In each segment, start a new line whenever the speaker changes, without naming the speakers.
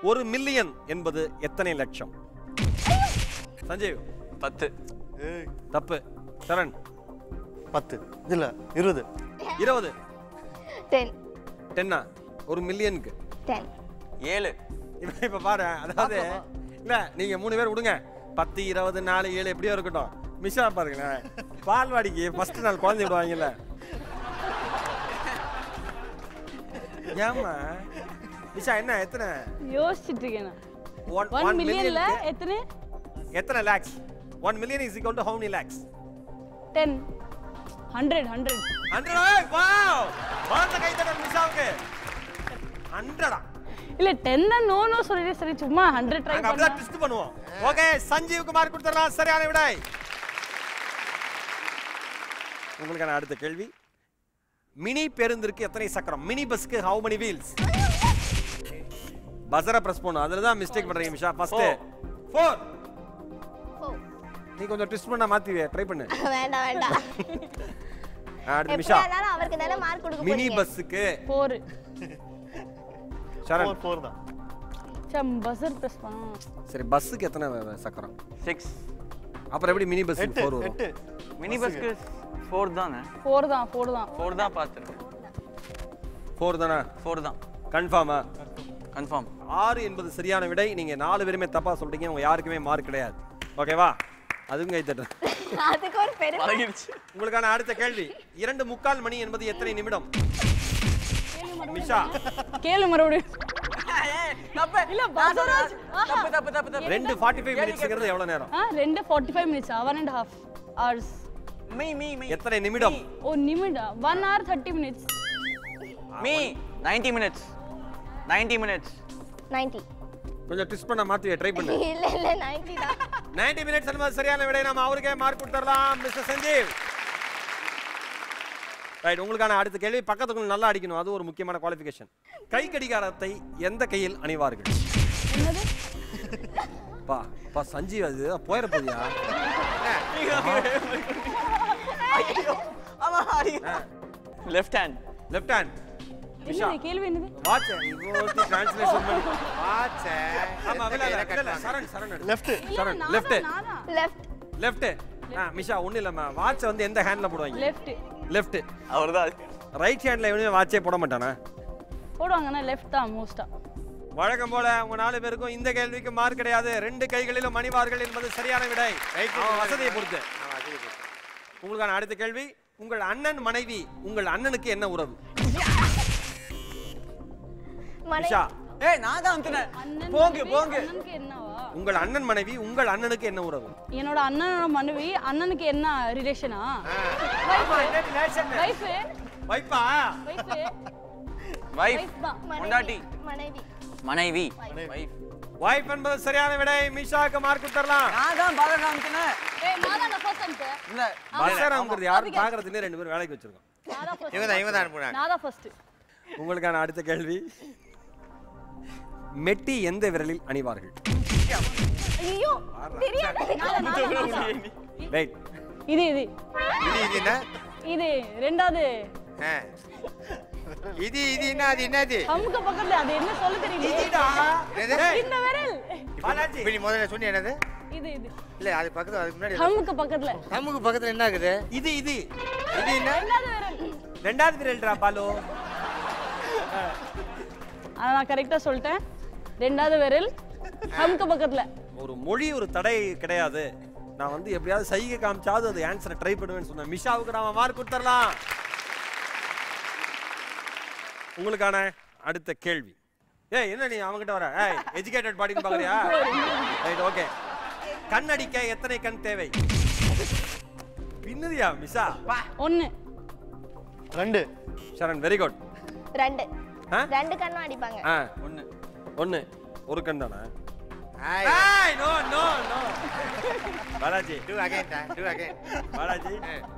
ஒரு மில்லியன் என்பது எத்தனை லட்சம் சஞ்சீவ்
பத்து
தப்பு சரண்
பத்து இல்ல இருபது
இருபது
டென்
டென்னா ஒரு மில்லியனுக்கு
டென்
ஏழு
இப்ப இப்ப பாரு அதாவது இல்ல நீங்க மூணு பேர் விடுங்க பத்து இருபது நாலு ஏழு எப்படியோ இருக்கட்டும் மிஷா பாருங்களேன் பால்வாடிக்கு ஃபர்ஸ்ட் நாள் குழந்தை விடுவாங்கல்ல ஏமா மிஷா என்ன எத்தனை
யோசிச்சுட்டு இருக்கேன்
ஒன்
ஒன்
ஒன்
மில்லியன்ல
மில்லியன்
எத்தனை
எத்தனை lakhs one million is equal to how many lakhs
ten hundred hundred
hundred wow வாழ்த்த கை தட்டல் மிஷாவுக்கு ஹண்ட்ரடா
இல்ல டென் தான் நோ நோ சொல்லிட்டு சரி சும்மா ஹண்ட்ரட் ட்ரை
நாங்க அப்படிதான்
பண்ணலாம்
ட்விஸ்ட் பண்ணுவோம் ஓகே சஞ்சீவ் குமார் கொடுத்துடலாம் சரியான விடை உங்களுக்கான அடுத்த கேள்வி மினி பேருந்திற்கு எத்தனை சக்கரம் மினி பஸ்க்கு ஹவு many வீல்ஸ் பஸரை பிரஸ் பண்ணும் அதுல தான் மிஸ்டேக் பண்றீங்க மிஷா ஃபர்ஸ்ட் ஃபோர் நீ கொஞ்சம் ட்விஸ்ட் பண்ண மாத்தி ட்ரை பண்ணு
வேண்டாம் வேண்டாம்
அடுத்து மிஷா
எப்படியா இருந்தாலும் அவருக்கு தானே மார்க் கொடுக்க
மினி
போறீங்க
பஸ்ஸுக்கு
ஃபோர்
சரண்
ஃபோர் ஃபோர் தான்
சம் பஸர் ப்ரெஸ் பண்ணோம்
சரி பஸ்ஸுக்கு எத்தனை சக்கரம்
சிக்ஸ்
அப்புறம் எப்படி மினி பஸ்
எட்டு
ஃபோர் வரும்
எட்டு
மினி பஸ்க்கு ஃபோர் தானே
ஃபோர் தான் ஃபோர் தான்
ஃபோர் தான் பார்த்துருக்கேன்
ஃபோர் தானே
ஃபோர் தான்
கன்ஃபார்மா
கன்ஃபார்ம்
ஆறு என்பது சரியான விடை நீங்க நாலு பேருமே தப்பா சொல்றீங்க உங்க யாருக்குமே மார்க் கிடையாது ஓகேவா அதுவும் கை தட்டு
அதுக்கு ஒரு பெருமை
பழகிடுச்சு
உங்களுக்கான அடுத்த கேள்வி இரண்டு முக்கால் மணி என்பது எத்தனை நிமிடம் மிஷா
கேளு மறுபடியும் இல்ல பஸராஜ்
தப்பு தப்பு தப்பு தப்பு
ரெண்டு ஃபார்ட்டி ஃபைவ் மினிட்ஸ்ங்கிறது எவ்வளவு நேரம்
ஆ ரெண்டு forty five minutes one and half hours
மீ மீ மீ
எத்தனை நிமிடம்
ஓ நிமிடம் ஒன் ஹவர் தேர்ட்டி மினிட்ஸ்
மீ 90 மினிட்ஸ் 90 மினிட்ஸ்
நைன்டி
கொஞ்சம் ட்விஸ்ட் பண்ண மாத்தி ட்ரை பண்ணு
இல்ல இல்ல நைன்டி தான்
90 மினிட்ஸ் என்பது சரியான விடை நாம அவருக்கே மார்க் கொடுத்துடலாம் மிஸ்டர் சஞ்சீவ் ரைட் உங்களுக்கான அடுத்த கேள்வி பக்கத்துக்குள்ள நல்லா அடிக்கணும் அது ஒரு முக்கியமான குவாலிஃபிகேஷன் கை கடிகாரத்தை எந்த கையில் அணிவார்கள்
என்னது
பா பா சஞ்சீவ் அது போயிட போதியா
ஆமா ஆடி left hand
left hand Misha
என்னது கேள்வி என்னது
வாட்ச் இவ்வளவு டிரான்ஸ்லேஷன் பண்ணி வாட்ச் ஆமா இல்ல இல்ல, இல்ல இல்ல சரண் சரண் எடு.
லெஃப்ட்
சரண்
நானா,
லெஃப்ட்
நானா
லெஃப்ட்
லெஃப்ட் ஆ மிஷா ஒண்ணு இல்லம்மா வாட்ச் வந்து எந்த ஹேண்ட்ல போடுவாங்க
லெஃப்ட்
லெஃப்ட்
அவர்தான்
ரைட் ஹேண்ட்ல எவனுமே வாட்சே போட மாட்டானா
போடுவாங்கன்னா லெஃப்ட் தான் மோஸ்டா
வழக்கம் போல உங்க நாலு பேருக்கும் இந்த கேள்விக்கு மார்க் கிடையாது ரெண்டு கைகளிலும் மணிவார்கள் என்பது சரியான விடை அவன் வசதியை பொறுத்து உங்களுக்கான அடுத்த கேள்வி உங்கள் அண்ணன் மனைவி உங்கள் அண்ணனுக்கு என்ன உறவு மிஷா
ஏய் நான் தான் அமுத்துனேன்
அண்ணன்
போங்க
மனைவி,
போங்க
அண்ணனுக்கு என்னவா
உங்கள் அண்ணன் மனைவி உங்கள் அண்ணனுக்கு என்ன உறவு
என்னோட அண்ணனோட மனைவி அண்ணனுக்கு என்ன ரிலேஷனா வைஃப்
வைப்பா
வைஃப்
வைஃப்
வைஃப் தான்
பொண்டாட்டி
மனைவி
மனைவி வைஃப்
வைப் என்பது சரியான விடை மிஷாக்கு மார்க் கொடுத்துடலாம்
நான் தான் பாலன் அமுத்துனேன்
ஏய் நான் தான் ஃபர்ஸ்ட் அனுப்பு
இல்ல
பசராம்ங்கிறது யாரும் பாக்குறதுல ரெண்டு பேரும் வேலைக்கு வச்சிருக்கோம்
நான் தான் first.
இவன் தான் இவன் தான் அனுப்புனான்
நான் தான் ஃபர்ஸ்ட்
உங்களுக்கான அடுத்த கேள்வி மெட்டி எந்த விரலில் அணிவார்கள்
ஐயோ தெரியாது
ரைட்
இது இது
இது இது என்ன
இது ரெண்டாவது
ஆ. இது இது என்ன அது என்னது
அமுக்க பக்கத்துல அது என்ன சொல்ல தெரியல
என்னது?
இந்த விரல்
பாலாஜி
இப்ப நீ முதல்ல சொன்னி என்னது
இது இது
இல்ல அது பக்கத்துல அதுக்கு முன்னாடி
அமுக்க பக்கத்துல
நமக்கு பக்கத்துல என்ன ஆகுது
இது இது
இது என்ன
ரெண்டாவது விரல்
ரெண்டாவது விரல்டா பாலு
அதை நான் கரெக்டா சொல்லிட்டேன் ரெண்டாவது விரல் அமுக்க பக்கத்துல
ஒரு மொழி ஒரு தடை கிடையாது நான் வந்து எப்படியாவது சைகை காமிச்சாவது அது ஆன்சரை ட்ரை பண்ணுவேன்னு சொன்னேன் மிஷாவுக்கு நாம மார்க் கொடுத்துடலாம் உங்களுக்கான அடுத்த கேள்வி ஏய் என்ன நீ அவன்கிட்ட வர ஏய் எஜுகேட்டட் பாடின்னு பாக்குறியா ரைட் ஓகே கண் அடிக்க எத்தனை கண் தேவை பின்னுதியா மிஷா
ஒண்ணு
ரெண்டு
சரண் வெரி குட்
ரெண்டு
ஆ?
ரெண்டு கண்ணும் அடிப்பாங்க
ஆ
ஒண்ணு
ஒன்னு ஒரு கண் தானே
ஆய்.
ஏய் no no no Balaji
Do again டா, do again.
பாலாஜி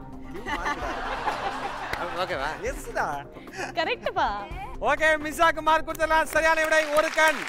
ஓகேவா
எஸ்டா
கரெக்ட்பா
ஓகே மிஸ்ஸாக்கு மார்க் கொடுத்துடலாம் சரியான விடை ஒரு கண்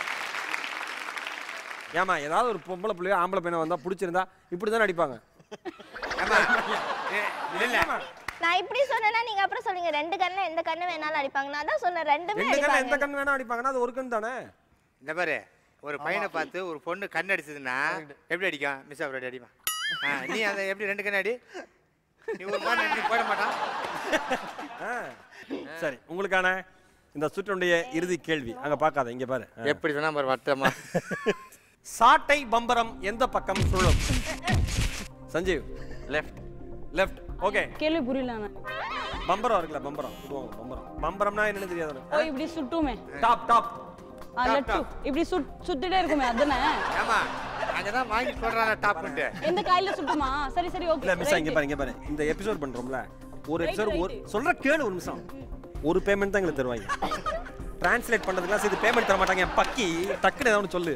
ஏமா ஏதாவது ஒரு பொம்பளை பிள்ளையோ ஆம்பளை பையனை வந்தா பிடிச்சிருந்தா இப்படி தான் அடிப்பாங்க
ஆமா ஏ, இல்ல
நான் இப்படி சொன்னேன்னா நீங்க அப்புறம் சொல்லுங்க ரெண்டு கண்ணுல எந்த கண்ணு வேணாலும் அடிப்பாங்க நான் தான் சொன்னேன் ரெண்டுமே
ரெண்டு கண்ணு எந்த
அடிப்பாங்க
கண் வேணா அடிப்பாங்கன்னா அது ஒரு கண் தானே
இந்த பாரு ஒரு பையனை பார்த்து ஒரு பொண்ணு கண் அடிச்சதுன்னா எப்படி அடிக்கும் மிஸ் அப்படி அடிமா ஆ, நீ அந்த எப்படி ரெண்டு கண்ணு அடி நீ ஒரு மாதிரி நீ போட மாட்டான்
ஆ. சரி உங்களுக்கான இந்த சுற்றுடைய இறுதி கேள்வி அங்க பார்க்காத இங்க பாரு ஆ.
எப்படி சொன்னா பாரு வட்டமா
சாட்டை பம்பரம் எந்த பக்கம் சுழலும் சஞ்சீவ்
லெஃப்ட்
லெஃப்ட் ஓகே
கேள்வி புரியல நான்
பம்பரம் இருக்குல்ல பம்பரம் சுடுவாங்க பம்பரம் பம்பரம்னா என்னன்னு தெரியாது
ஓ இப்படி சுட்டுமே
டாப் டாப்
ஆ லட்டு இப்படி சுட் சுத்திட்டே இருக்குமே அதுதானே
ஏமா அங்கதான் வாங்கி சொல்றாங்க டாப்ன்ட்டு
எந்த காயில சுட்டுமா சரி சரி
இல்ல
ஓகே
மிஸ் இங்க பாரு இங்க பாரு இந்த எபிசோட் பண்றோம்ல ஒரு எபிசோட் ஒரு சொல்ற கேளு ஒரு நிமிஷம் ஒரு பேமெண்ட் தான் எங்களுக்கு தருவாங்க டிரான்ஸ்லேட் பண்றதுக்குலாம் சரி பேமெண்ட் தர மாட்டாங்க என் பக்கி டக்குன்னு ஏதாவது ஒண்ணு சொல்லு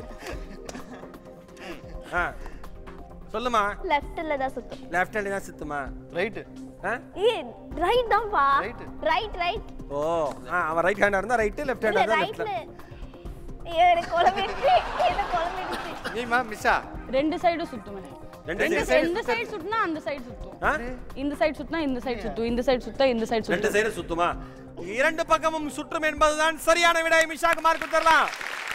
ஆ சொல்லுமா
லெஃப்ட்ல தான் சுத்தும்
லெஃப்ட் ஹேண்ட் தான் சுத்துமா
ரைட்டு
ஆ
ஏய் ரைட் தான்ப்பா
Right.
ரைட் ரைட்
ஓ ஆ அவன் ரைட் ஹேண்டா இருந்தா ரைட் லெஃப்ட்
இல்ல
ஹேண்டா இருந்தா
ரைட்ல
லெஃப்ட்
ஐயோ எனக்கு குழம்பிடுச்சு எனக்கு குழம்பிடுச்சு
நீமா மிஸ்ஸா
ரெண்டு சைடும் சுத்துமே
ரெண்டு
இந்த
side-
இந்த சைடு சுத்துனா அந்த சைடு சுத்தும்
ஆ
இந்த சைடு சுத்துனா இந்த சைடு சுத்தும் இந்த சைடு சுத்தா இந்த சைடு
ரெண்டு
சுத்தும்
சைடு சுத்துமா இரண்டு பக்கமும் சுற்றும் என்பதுதான் சரியான விடை மிஷா குமார் கொடுத்துடலாம்